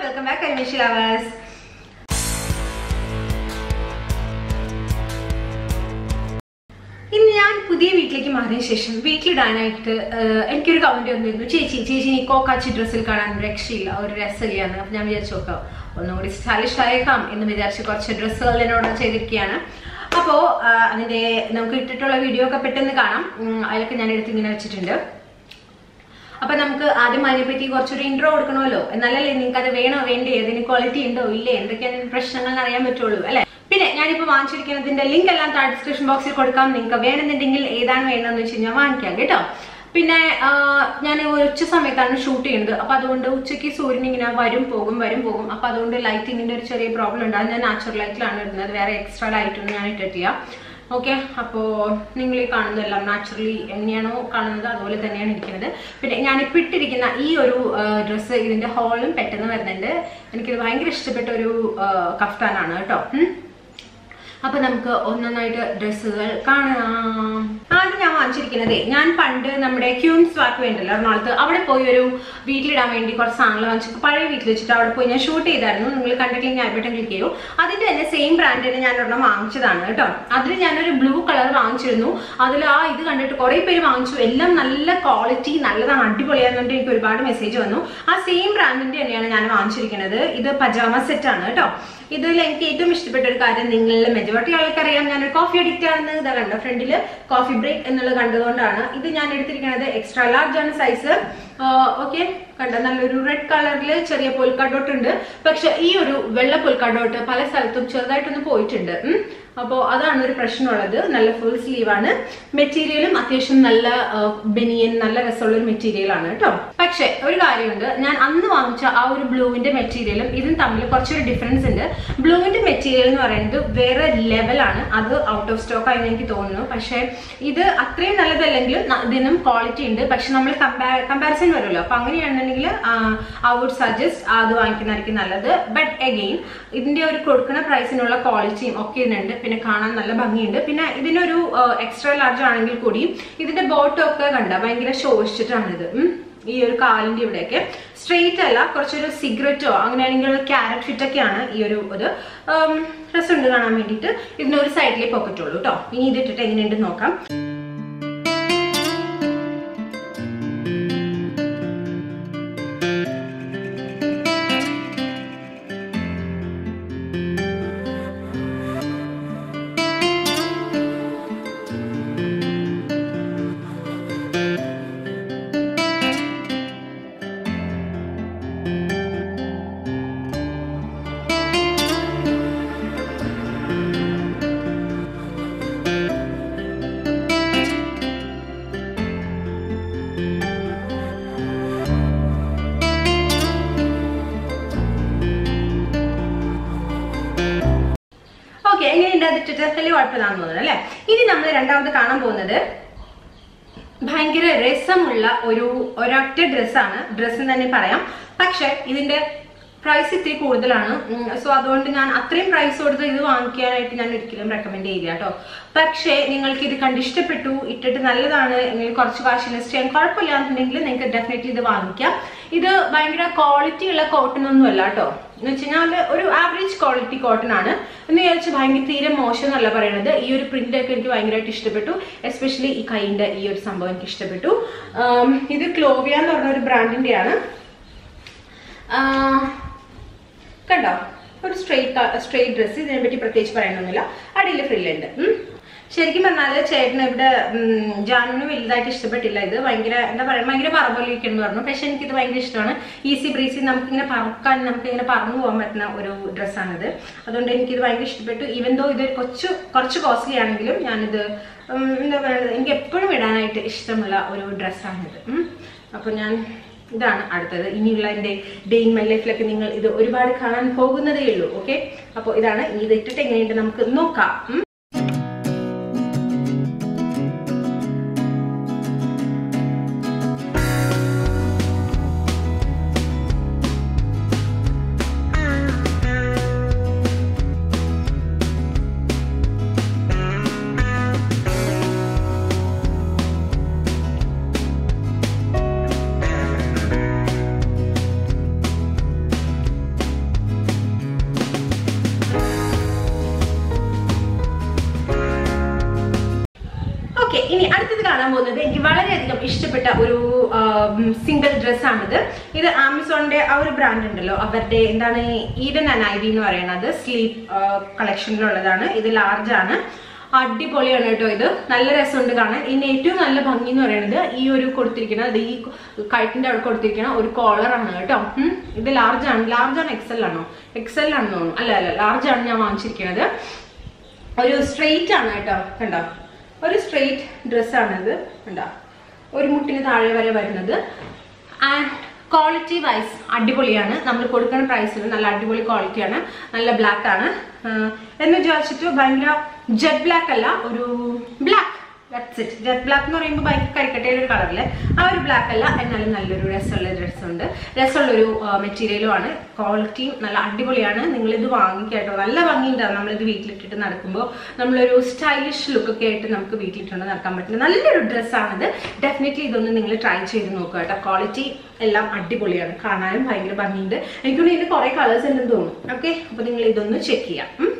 Welcome back അന്വേഷി lovers ഇന്ന് ഞാൻ പുതിയ വീട്ടിലേക്ക് മാറിയ ശേഷം വീട്ടിലിടാനായിട്ട് ആഹ്, എനിക്കൊരു കമന്റ് വന്നിരുന്നു ചേച്ചി ചേച്ചി ഈ കോക്കാച്ചി ഡ്രസ്സിൽ കാണാൻ ഒരു രക്ഷയില്ല ഒരു രസമില്ലാന്ന് അപ്പൊ ഞാൻ വിചാരിച്ചു നോക്കാം ഒന്നുകൂടി സ്റ്റൈലിഷ് ആയേക്കാം എന്ന് വിചാരിച്ച് കുറച്ച് ഡ്രസ്സുകൾ എന്നോട് ചെയ്തിരിക്കുകയാണ് അപ്പോ ആഹ്, അതിന്റെ നമുക്ക് ഇട്ടിട്ടുള്ള വീഡിയോ ഒക്കെ പെട്ടെന്ന് കാണാം ഉം, അതിലൊക്കെ ഞാൻ എടുത്ത് ഇങ്ങനെ വെച്ചിട്ടുണ്ട് അപ്പൊ നമുക്ക് ആദ്യം അതിനെപ്പറ്റി കുറച്ചൊരു ഇൻട്രോ കൊടുക്കണമല്ലോ എന്നാലല്ലേ നിങ്ങൾക്ക് അത് വേണോ വേണ്ടേ അതിന് ക്വാളിറ്റി ഉണ്ടോ ഇല്ലേ എന്തൊക്കെയാണ് ഇതിന് പ്രശ്നങ്ങൾ എന്ന് അറിയാൻ പറ്റുള്ളൂ അല്ലെ പിന്നെ ഞാനിപ്പോ വാങ്ങിച്ചിരിക്കുന്നതിന്റെ ലിങ്ക് എല്ലാം താഴെ ഡിസ്ക്രിപ്ഷൻ ബോക്സിൽ കൊടുക്കാം നിങ്ങൾക്ക് വേണമെന്നുണ്ടെങ്കിൽ ഏതാണ് വേണമെന്ന് വെച്ച് കഴിഞ്ഞാൽ വാങ്ങിക്കാം കേട്ടോ പിന്നെ ആ, ഞാൻ ഒരു ഉച്ച സമയത്താണ് ഷൂട്ട് ചെയ്യുന്നത് അപ്പൊ അതുകൊണ്ട് ഉച്ചയ്ക്ക് സൂര്യൻ ഇങ്ങനെ വരും പോകും വരും പോകും അപ്പൊ അതുകൊണ്ട് ലൈറ്റിങ്ങിന്റെ ഒരു ചെറിയ പ്രോബ്ലം ഉണ്ട് അത് ഞാൻ നാച്ചുറൽ ലൈറ്റിലാണ് ഇടുന്നത് വേറെ എക്സ്ട്രാ ലൈറ്റൊന്നും ഞാൻ ഇട്ടിട്ടില്ല ഓക്കെ അപ്പോൾ നിങ്ങൾ ഈ കാണുന്നതെല്ലാം നാച്ചുറലി എങ്ങനെയാണോ കാണുന്നത് അതുപോലെ തന്നെയാണ് ഇരിക്കുന്നത് പിന്നെ ഞാനിപ്പോൾ ഇട്ടിരിക്കുന്ന ഈ ഒരു ഡ്രസ്സ് ഇതിന്റെ ഹോളും പെട്ടെന്ന് വരുന്നുണ്ട് എനിക്കിത് ഭയങ്കര ഇഷ്ടപ്പെട്ട ഒരു ആ, കഫ്താനാണ് കേട്ടോ ഉം. അപ്പൊ നമുക്ക് ഒന്നൊന്നായിട്ട് ഡ്രസ്സുകൾ കാണാം ആദ്യം ഞാൻ വാങ്ങിച്ചിരിക്കുന്നത് ഞാൻ പണ്ട് നമ്മുടെ ക്യൂൻസ് വാക്ക് വേണ്ടല്ലോ എറണാകുളത്ത് അവിടെ പോയി ഒരു വീട്ടിലിടാൻ വേണ്ടി കുറച്ച് സാധനങ്ങൾ വാങ്ങിച്ചു പഴയ വീട്ടിൽ വെച്ചിട്ട് അവിടെ പോയി ഞാൻ ഷൂട്ട് ചെയ്തായിരുന്നു നിങ്ങൾ കണ്ടിട്ടില്ലെങ്കിൽ ഞാൻ ബട്ടൺ ക്ലിക്ക് ചെയ്യൂ അതിന്റെ തന്നെ സെയിം ബ്രാൻഡിന് ഞാൻ ഒരെണ്ണം വാങ്ങിച്ചതാണ് കേട്ടോ അതിൽ ഞാനൊരു ബ്ലൂ കളർ വാങ്ങിച്ചിരുന്നു അതിൽ ആ ഇത് കണ്ടിട്ട് കുറെ പേര് വാങ്ങിച്ചു എല്ലാം നല്ല ക്വാളിറ്റി നല്ലതാണ് അടിപൊളിയാന്ന് പറഞ്ഞിട്ട് എനിക്ക് ഒരുപാട് മെസ്സേജ് വന്നു ആ സെയിം ബ്രാൻഡിന്റെ തന്നെയാണ് ഞാൻ വാങ്ങിച്ചിരിക്കുന്നത് ഇത് പജാമ സെറ്റ് ആണ് കേട്ടോ ഇതിൽ എനിക്ക് ഏറ്റവും ഇഷ്ടപ്പെട്ട ഒരു കാര്യം നിങ്ങളിൽ മെജോറിറ്റി ആൾക്കറിയാം ഞാനൊരു കോഫി അഡിക്റ്റ് ആണെന്ന് ഇതാ കണ്ട ഫ്രണ്ടിൽ കോഫി ബ്രേക്ക് എന്നുള്ളത് കണ്ടതുകൊണ്ടാണ് ഇത് ഞാൻ എടുത്തിരിക്കുന്നത് എക്സ്ട്രാ ലാർജ് ആണ് സൈസ് ഓക്കെ കണ്ട നല്ലൊരു റെഡ് കളറിൽ ചെറിയ പൊൽക്കാഡോട്ട് ഉണ്ട് പക്ഷെ ഈ ഒരു വെള്ള പൊൽക്കാഡോട്ട് പല സ്ഥലത്തും ചെറുതായിട്ടൊന്ന് പോയിട്ടുണ്ട് ഉം. അപ്പോ അതാണ് ഒരു പ്രശ്നമുള്ളത് നല്ല ഫുൾ സ്ലീവ് ആണ് മെറ്റീരിയലും അത്യാവശ്യം നല്ല ബെനിയൻ നല്ല രസമുള്ള ഒരു മെറ്റീരിയൽ ആണ് കേട്ടോ പക്ഷെ ഒരു കാര്യമുണ്ട് ഞാൻ അന്ന് വാങ്ങിച്ച ആ ഒരു ബ്ലൂവിന്റെ മെറ്റീരിയലും ഇതും തമ്മിൽ കുറച്ചൊരു ഡിഫറൻസ് ഉണ്ട് ബ്ലൂവിന്റെ മെറ്റീരിയൽ എന്ന് പറയുന്നത് വേറെ ലെവലാണ് അത് ഔട്ട് ഓഫ് സ്റ്റോക്ക് ആയി എനിക്ക് തോന്നുന്നു പക്ഷെ ഇത് അത്രയും നല്ലതല്ലെങ്കിലും ന- ഇതിനും ക്വാളിറ്റി ഉണ്ട് പക്ഷെ നമ്മൾ കമ്പാരിസൺ വരുമല്ലോ അപ്പൊ അങ്ങനെയാണെന്നുണ്ടെങ്കിൽ ഐ വുഡ് സജസ്റ്റ് അത് വാങ്ങിക്കുന്നതായിരിക്കും നല്ലത് ബട്ട് അഗെയിൻ ഇതിന്റെ ഒരു കൊടുക്കുന്ന പ്രൈസിനുള്ള ക്വാളിറ്റിയും ഒക്കെ ഇതിനുണ്ട് പിന്നെ കാണാൻ നല്ല ഭംഗിയുണ്ട് പിന്നെ ഇതിനൊരു എക്സ്ട്രാ ലാർജ് ആണെങ്കിൽ കൂടി ഇതിന്റെ ബോട്ടം ഒക്കെ കണ്ട ഭയങ്കര ശോഷിച്ചിട്ടാണിത് ഉം. ഈ ഒരു കാലിന്റെ ഇവിടെയൊക്കെ സ്ട്രെയിറ്റ് അല്ല കുറച്ചൊരു സിഗരറ്റോ അങ്ങനെയാണെങ്കിൽ ഒരു ക്യാരറ്റ് ഫിറ്റ് ഒക്കെയാണ് ഈ ഒരു ഇത് ഉം, രസമുണ്ട് കാണാൻ വേണ്ടിയിട്ട് ഇതിനൊരു സൈഡിലേ പോക്കറ്റ് ഉള്ളൂ കേട്ടോ ഇനി ഇതിട്ടിട്ട് എങ്ങനെയുണ്ട് നോക്കാം ഓക്കെ എങ്ങനെയുണ്ട് അതിട്ടിട്ട് വലിയ കുഴപ്പമില്ലാന്ന് തോന്നുന്നു അല്ലെ ഇനി നമ്മൾ രണ്ടാമത് കാണാൻ പോകുന്നത് ഭയങ്കര രസമുള്ള ഒരു ഒരൊറ്റ ഡ്രസ്സാണ് ഡ്രസ്സ് തന്നെ പറയാം പക്ഷെ ഇതിന്റെ പ്രൈസ് ഇത്തിരി കൂടുതലാണ് സോ അതുകൊണ്ട് ഞാൻ അത്രയും പ്രൈസ് കൊടുത്ത് ഇത് വാങ്ങിക്കാനായിട്ട് ഞാൻ ഒരിക്കലും റെക്കമെൻഡ് ചെയ്യില്ല കേട്ടോ പക്ഷേ നിങ്ങൾക്ക് ഇത് കണ്ട് ഇഷ്ടപ്പെട്ടു ഇട്ടിട്ട് നല്ലതാണ് എങ്കിൽ കുറച്ച് കാശ് ഇൻവെസ്റ്റ് ചെയ്യാൻ കുഴപ്പമില്ല എന്നുണ്ടെങ്കിൽ നിങ്ങൾക്ക് ഡെഫിനറ്റ്ലി ഇത് വാങ്ങിക്കാം ഇത് ഭയങ്കര ക്വാളിറ്റി ഉള്ള കോട്ടൺ ഒന്നും അല്ല കേട്ടോ എന്ന് വെച്ച് കഴിഞ്ഞാൽ ഒരു ആവറേജ് ക്വാളിറ്റി കോട്ടൺ ആണ് എന്ന് വിചാരിച്ച് ഭയങ്കര തീരെ മോശം എന്നല്ല പറയുന്നത് ഈ ഒരു പ്രിന്റ് ഒക്കെ എനിക്ക് ഭയങ്കരമായിട്ട് ഇഷ്ടപ്പെട്ടു എസ്പെഷ്യലി ഈ കൈൻ്റെ ഈ ഒരു സംഭവം എനിക്ക് ഇഷ്ടപ്പെട്ടു ആം, ഇത് ക്ലോവിയ എന്ന് പറഞ്ഞ ഒരു ബ്രാൻഡിന്റെയാണ് കണ്ടോ ഒരു സ്ട്രെയിറ്റ് സ്ട്രെയിറ്റ് ഡ്രസ്സ് ഇതിനെ പറ്റി പ്രത്യേകിച്ച് പറയാനൊന്നുമില്ല അടിയിൽ ഫ്രില്ലുണ്ട് ഉം. ശരിക്കും പറഞ്ഞാൽ ചേട്ടന് ഇവിടെ ഉം, ജാനുവിന് വലുതായിട്ട് ഇഷ്ടപ്പെട്ടില്ല ഇത് ഭയങ്കര എന്താ പറയുക ഭയങ്കര പറമ്പൊലിരിക്കണം എന്ന് പറഞ്ഞു പക്ഷെ എനിക്കിത് ഭയങ്കര ഇഷ്ടമാണ് ഈസി ബ്രീസി നമുക്കിങ്ങനെ പറക്കാൻ നമുക്കിങ്ങനെ പറന്നു പോകാൻ പറ്റുന്ന ഒരു ഡ്രസ്സാണിത് അതുകൊണ്ട് എനിക്കിത് ഭയങ്കര ഇഷ്ടപ്പെട്ടു ഈവൻ ദോ ഇത് കുറച്ച് കുറച്ച് കോസ്റ്റ്ലി ആണെങ്കിലും ഞാനിത് ഉം, എന്താ പറയുക എനിക്ക് എപ്പോഴും ഇടാനായിട്ട് ഇഷ്ടമുള്ള ഒരു ഡ്രസ്സാണിത് അപ്പോൾ ഞാൻ ഇതാണ് അടുത്തത് ഇനിയുള്ള എൻ്റെ ഡേ ഇൻ മൈ ലൈഫിലൊക്കെ നിങ്ങൾ ഇത് ഒരുപാട് കാണാൻ പോകുന്നതേ ഉള്ളൂ ഓക്കെ അപ്പോൾ ഇതാണ് ഇനി ഇത് ഇട്ടിട്ട് എങ്ങനെയുണ്ട് നമുക്ക് നോക്കാം ഉം. കാണാൻ പോകുന്നത് എനിക്ക് വളരെയധികം ഇഷ്ടപ്പെട്ട ഒരു സിംഗിൾ ഡ്രസ്സാണിത് ഇത് ആമസോണിന്റെ ആ ഒരു ബ്രാൻഡ് ഉണ്ടല്ലോ അവരുടെ എന്താണ് ഈവൻ ആൻഡ് ഐ വി എന്ന് പറയുന്നത് സ്ലീപ്പ് കളക്ഷനിലുള്ളതാണ് ഇത് ലാർജ് ആണ് അടിപൊളിയാണ് കേട്ടോ ഇത് നല്ല രസമുണ്ട് കാണാൻ ഇതിന് ഏറ്റവും നല്ല ഭംഗി എന്ന് പറയുന്നത് ഈ ഒരു കൊടുത്തിരിക്കുന്ന ഇത് ഈ കഴുത്തിന്റെ അവിടെ കൊടുത്തിരിക്കുന്ന ഒരു കോളർ ആണ് കേട്ടോ ഉം. ഇത് ലാർജ് ആണ് ലാർജ് ആണ് എക്സൽ ആണോ എക്സൽ ആണെന്ന് തോന്നുന്നു അല്ല അല്ല ലാർജ് ആണ് ഞാൻ വാങ്ങിച്ചിരിക്കുന്നത് ഒരു സ്ട്രെയിറ്റ് ആണ് കേട്ടോ കണ്ടോ ഒരു സ്ട്രെയിറ്റ് ഡ്രസ്സാണ് ഇത് കണ്ടോ ഒരു മുട്ടിന് താഴെ വരെ വരുന്നത് ആൻഡ് ക്വാളിറ്റി വൈസ് അടിപൊളിയാണ് നമ്മൾ കൊടുക്കുന്ന പ്രൈസിന് നല്ല അടിപൊളി ക്വാളിറ്റിയാണ് നല്ല ബ്ലാക്ക് ആണ് ആഹ് എന്ന് വിചാരിച്ചിട്ട് ഭയങ്കര ജെറ്റ് ബ്ലാക്ക് അല്ല ഒരു black that's it jet black എന്ന് പറയുമ്പോൾ ഭയങ്കര കരിക്കട്ടയുടെ ഒരു കളറില് ആ ഒരു ബ്ലാക്ക് അല്ല എന്നാലും നല്ലൊരു രസമുള്ള ഡ്രസ്സുണ്ട് രസമുള്ളൊരു മെറ്റീരിയലും ആണ് ക്വാളിറ്റിയും നല്ല അടിപൊളിയാണ് നിങ്ങൾ ഇത് വാങ്ങിക്കാട്ടോ നല്ല ഭംഗിയുണ്ടാവും നമ്മളിത് വീട്ടിലിട്ടിട്ട് നടക്കുമ്പോൾ നമ്മളൊരു സ്റ്റൈലിഷ് ലുക്കൊക്കെ ആയിട്ട് നമുക്ക് വീട്ടിലിട്ടുണ്ട് നടക്കാൻ പറ്റുന്ന നല്ലൊരു ഡ്രസ്സാണിത് ഡെഫിനറ്റ്ലി ഇതൊന്ന് നിങ്ങൾ ട്രൈ ചെയ്ത് നോക്കുക കേട്ടോ ക്വാളിറ്റി എല്ലാം അടിപൊളിയാണ് കാണാനും ഭയങ്കര ഭംഗിയുണ്ട് എനിക്കൊന്നും ഇതിന് കുറേ കളേഴ്സ് ഉണ്ടെന്ന് തോന്നുന്നു ഓക്കെ അപ്പോൾ നിങ്ങൾ ഇതൊന്ന് ചെക്ക് ചെയ്യാം ഉം.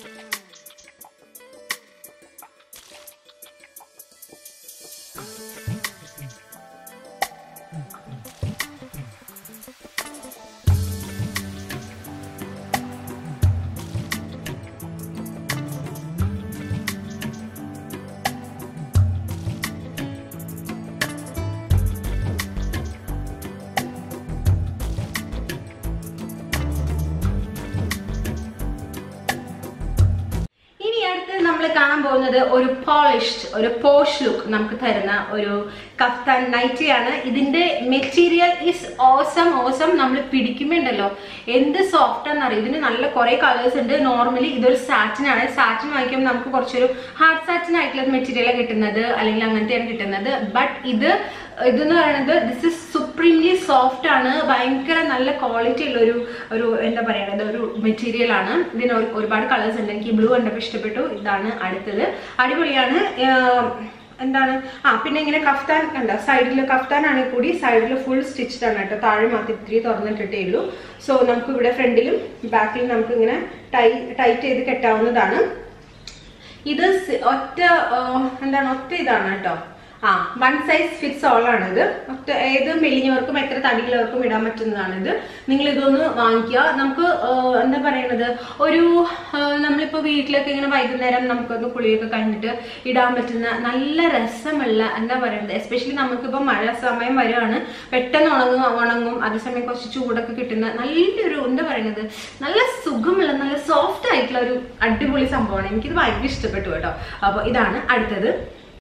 ഇനി അടുത്ത് നമ്മൾ കാണാൻ പോകുന്നത് ഒരു പോളിഷ്ഡ് ഒരു പോഷ് ലുക്ക് നമുക്ക് തരുന്ന ഒരു കഫ്താൻ നൈറ്റിയാണ് ഇതിന്റെ മെറ്റീരിയൽ ഇസ് ഓസം ഓസം നമ്മൾ പിടിക്കുമ്പോണ്ടല്ലോ എന്ത് സോഫ്റ്റ് ആണെന്നറിയാം ഇതിന് നല്ല കുറെ കളേഴ്സ് ഉണ്ട് നോർമലി ഇതൊരു സാറ്റിൻ ആണ് സാറ്റിൻ വാങ്ങിക്കുമ്പോൾ നമുക്ക് കുറച്ചൊരു ഹാർഡ് സാറ്റിൻ ആയിട്ടുള്ള മെറ്റീരിയലാണ് കിട്ടുന്നത് അല്ലെങ്കിൽ അങ്ങനത്തെയാണ് കിട്ടുന്നത് ബട്ട് ഇത് ഇതെന്ന് പറയുന്നത് ദിസ് ഇസ് സുപ്രീംലി സോഫ്റ്റ് ആണ് ഭയങ്കര നല്ല ക്വാളിറ്റി ഉള്ള ഒരു ഒരു എന്താ പറയുന്നത് ഒരു മെറ്റീരിയൽ ആണ് ഇതിന് ഒരു- ഒരുപാട് കളേഴ്സ് ഉണ്ട് എനിക്ക് ബ്ലൂ കണ്ടപ്പോൾ ഇഷ്ടപ്പെട്ടു ഇതാണ് അടുത്തത് അടിപൊളിയാണ് ആഹ് എന്താണ് ആ പിന്നെ ഇങ്ങനെ കഫ്താൻ കണ്ട സൈഡിൽ കഫ്താൻ ആണെങ്കിൽ കൂടി സൈഡിൽ ഫുൾ സ്റ്റിച്ച്ഡ് ആണ് കേട്ടോ താഴെ മാത്രം ഇത്തിരി തുറന്നിട്ടിട്ടേ ഉള്ളൂ സോ നമുക്ക് ഇവിടെ ഫ്രണ്ടിലും ബാക്കിലും നമുക്ക് ഇങ്ങനെ ടൈ ടൈറ്റ് ചെയ്ത് കെട്ടാവുന്നതാണ് ഇത് സി- ഒറ്റ ആ, എന്താണ് ഒറ്റ ഇതാണ് കേട്ടോ ആ വൺ സൈസ് ഫിറ്റ്സ് ഓൾ ആണ് ഇത് ഒറ്റ ഏത് മെലിഞ്ഞവർക്കും എത്ര തടിയുള്ളവർക്കും ഇടാൻ പറ്റുന്നതാണിത് നിങ്ങൾ ഇതൊന്ന് വാങ്ങിക്കുക നമുക്ക് ആ, എന്താ പറയണത് ഒരു ആ, നമ്മളിപ്പോ വീട്ടിലൊക്കെ ഇങ്ങനെ വൈകുന്നേരം നമുക്കൊന്ന് കുളിയൊക്കെ കഴിഞ്ഞിട്ട് ഇടാൻ പറ്റുന്ന നല്ല രസമുള്ള എന്താ പറയുന്നത് എസ്പെഷ്യലി നമുക്കിപ്പോൾ മഴ സമയം വരികയാണ് പെട്ടെന്ന് ഉണങ്ങും ഉണങ്ങും അതേസമയം കുറച്ച് ചൂടൊക്കെ കിട്ടുന്ന നല്ലൊരു എന്താ പറയുന്നത് നല്ല സുഖമുള്ള നല്ല സോഫ്റ്റ് ആയിട്ടുള്ള ഒരു അടിപൊളി സംഭവമാണ് എനിക്കിത് ഭയങ്കര ഇഷ്ടപ്പെട്ടു കേട്ടോ അപ്പോൾ ഇതാണ് അടുത്തത്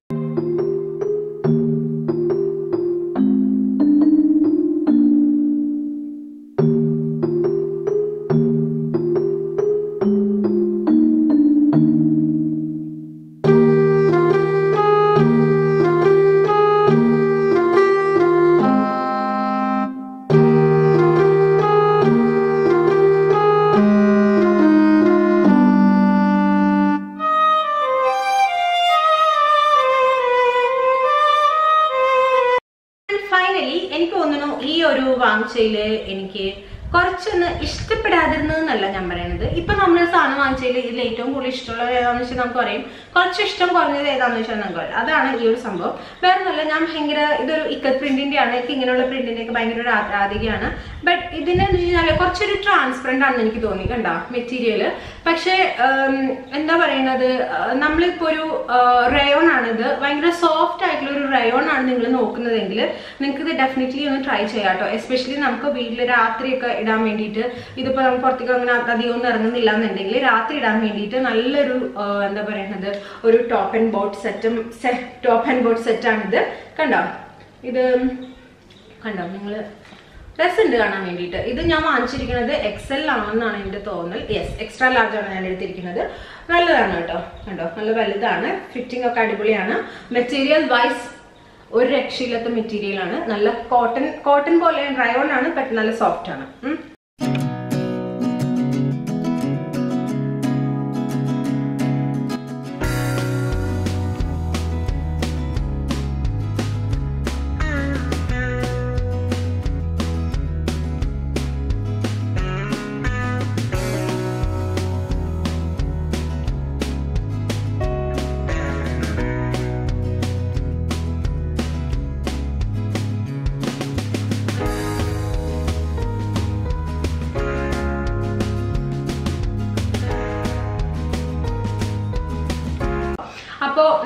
ഫൈനലി എനിക്ക് തോന്നുന്നു ഈ ഒരു വാങ്ങിച്ചയില് എനിക്ക് കുറച്ചൊന്ന് ഇഷ്ടപ്പെടാതിരുന്നതെന്നല്ല ഞാൻ പറയണത് ഇപ്പൊ നമ്മൾ സാധനം വാങ്ങിച്ചതിൽ ഇതിൽ ഏറ്റവും കൂടുതൽ ഇഷ്ടമുള്ളത് ഏതാണെന്ന് വെച്ചാൽ നമുക്ക് പറയും കുറച്ച് ഇഷ്ടം കുറഞ്ഞത് ഏതാണെന്ന് വെച്ചാൽ നമുക്ക് പറയും അതാണ് ഈ ഒരു സംഭവം വേറെ ഒന്നുമല്ല ഞാൻ ഭയങ്കര ഇതൊരു ഇക്കത്ത് പ്രിന്റിന്റെ ആണ് എനിക്ക് ഇങ്ങനെയുള്ള പ്രിന്റിന്റെ ഒക്കെ ഭയങ്കര ഒരു ആരാധികയാണ് ബട്ട് ഇതിനെ വെച്ച് കഴിഞ്ഞാൽ കുറച്ചൊരു ട്രാൻസ്പെറന്റ് ആണെന്ന് എനിക്ക് തോന്നി കണ്ട മെറ്റീരിയൽ പക്ഷേ ഉം, എന്താ പറയുന്നത് ആഹ് നമ്മളിപ്പോ ഒരു റയോൺ ആണിത് ഭയങ്കര സോഫ്റ്റ് ആയിട്ടുള്ള ഒരു റയോൺ ആണ് നിങ്ങൾ നോക്കുന്നതെങ്കിൽ നിങ്ങൾക്ക് ഇത് ഡെഫിനറ്റ്ലി ഒന്ന് ട്രൈ ചെയ്യാം കേട്ടോ എസ്പെഷ്യലി നമുക്ക് വീട്ടിൽ രാത്രിയൊക്കെ ഇടാൻ വേണ്ടിയിട്ട് ഇതിപ്പോ നമുക്ക് പുറത്തേക്ക് അങ്ങനെ അധികം ഒന്നും ഇറങ്ങുന്നില്ല എന്നുണ്ടെങ്കിൽ രാത്രി ഇടാൻ വേണ്ടിയിട്ട് നല്ലൊരു ആഹ് എന്താ പറയുന്നത് ഒരു ടോപ്പ് ആൻഡ് ബോട്ട് സെറ്റും ടോപ്പ് ആൻഡ് ബോട്ട് സെറ്റാണിത് കണ്ടോ ഇത് കണ്ടോ നിങ്ങൾ രസമുണ്ട് കാണാൻ വേണ്ടിയിട്ട് ഇത് ഞാൻ വാങ്ങിച്ചിരിക്കുന്നത് എക്സൽ ആണെന്നാണ് എൻ്റെ തോന്നൽ യെസ് എക്സ്ട്രാ ലാർജ് ആണ് ഞാൻ എടുത്തിരിക്കുന്നത് നല്ലതാണ് കേട്ടോ കണ്ടോ നല്ല വലുതാണ് ഫിറ്റിംഗ് ഒക്കെ അടിപൊളിയാണ് മെറ്റീരിയൽ വൈസ് ഒരു രക്ഷയില്ലാത്ത മെറ്റീരിയൽ ആണ് നല്ല കോട്ടൺ കോട്ടൺ പോലെ ഡ്രൈ ഓൺ ആണ് ബട്ട് നല്ല സോഫ്റ്റ് ആണ് ഉം.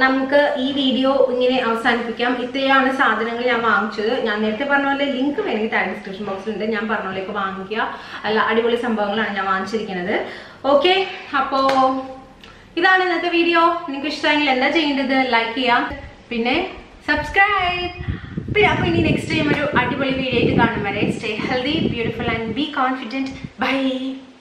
നമുക്ക് ഈ വീഡിയോ ഇങ്ങനെ അവസാനിപ്പിക്കാം ഇത്രയാണ് സാധനങ്ങൾ ഞാൻ വാങ്ങിച്ചത് ഞാൻ നേരത്തെ പറഞ്ഞ പോലെ ലിങ്ക് വേണമെങ്കിൽ താഴെ ഡിസ്ക്രിപ്ഷൻ ബോക്സിലുണ്ട് ഞാൻ പറഞ്ഞ പോലെയൊക്കെ വാങ്ങിക്കുക അല്ല അടിപൊളി സംഭവങ്ങളാണ് ഞാൻ വാങ്ങിച്ചിരിക്കുന്നത് ഓക്കെ അപ്പോ ഇതാണ് ഇന്നത്തെ വീഡിയോ നിങ്ങൾക്ക് ഇഷ്ടമെങ്കിൽ എന്താ ചെയ്യേണ്ടത് ലൈക്ക് ചെയ്യാം പിന്നെ സബ്സ്ക്രൈബ് പിന്നെ അപ്പൊ ഇനി നെക്സ്റ്റ് ടൈം ഒരു അടിപൊളി വീഡിയോ ആയിട്ട് കാണും വരെ stay healthy beautiful and be confident by